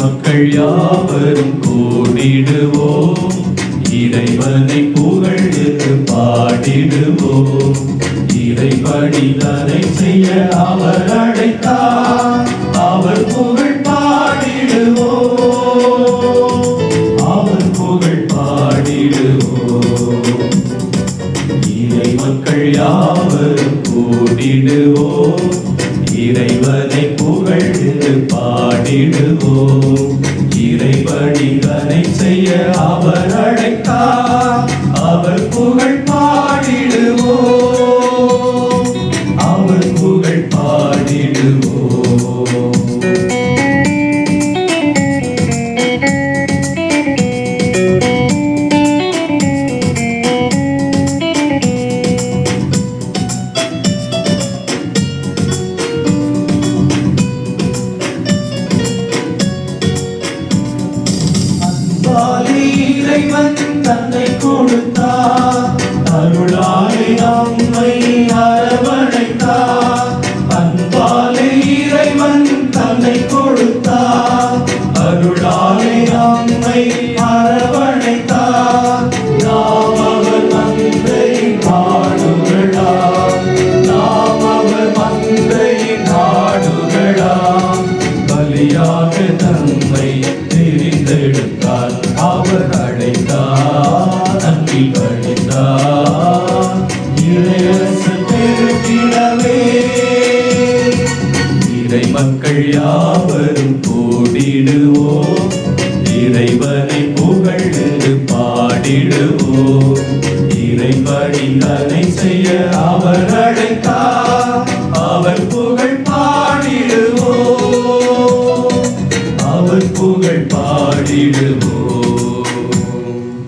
மக்கள் யாவரும் கூடிடுவோம் இறைவனை புகழ்ந்து பாடிடுவோம் இறைவழிதனை செய்ய அவர் அழைத்தார் அவர் புகழ் பாடிடுவோம் அவர் புகழ் பாடிடுவோம் இறை மக்கள் யாவரும் கூடிடுவோம் இறைவனை புகழ்ந்து பாடிடுவோம் இறைவழிதனை செய்ய அவர் அழைத்தார் அவர் புகழ் பாடிடுவோம் அவர் புகழ் பாடிடுவோம் அன்பாலே இறைவன் தன்னை கொடுத்தார் அருளாலே நம்மை அரவணைத்தார் அன்பாலே இறைவன் தன்னை கொடுத்தார் அருளாலே நம்மை அரவணைத்தார் நாம் அவர் மந்தை நாடுகளா நாம் அவர் மந்தை நாடுகளா பலியாக தம்மை தெரிந்தெடுத்தார் அவர் அழைத்தார் அன்பில் அழைத்தார் இளையரசு பெருகிடவே இறை மக்கள் யாவரும் கூடிடுவோம் இறைவனை புகழ்ந்து பாடிடுவோம் இறைவழி தனை செய்ய அவர் அழைத்தார் அவர் புகழ் பாடிடுவோம் அவர் புகழ் பாடிடுவோம்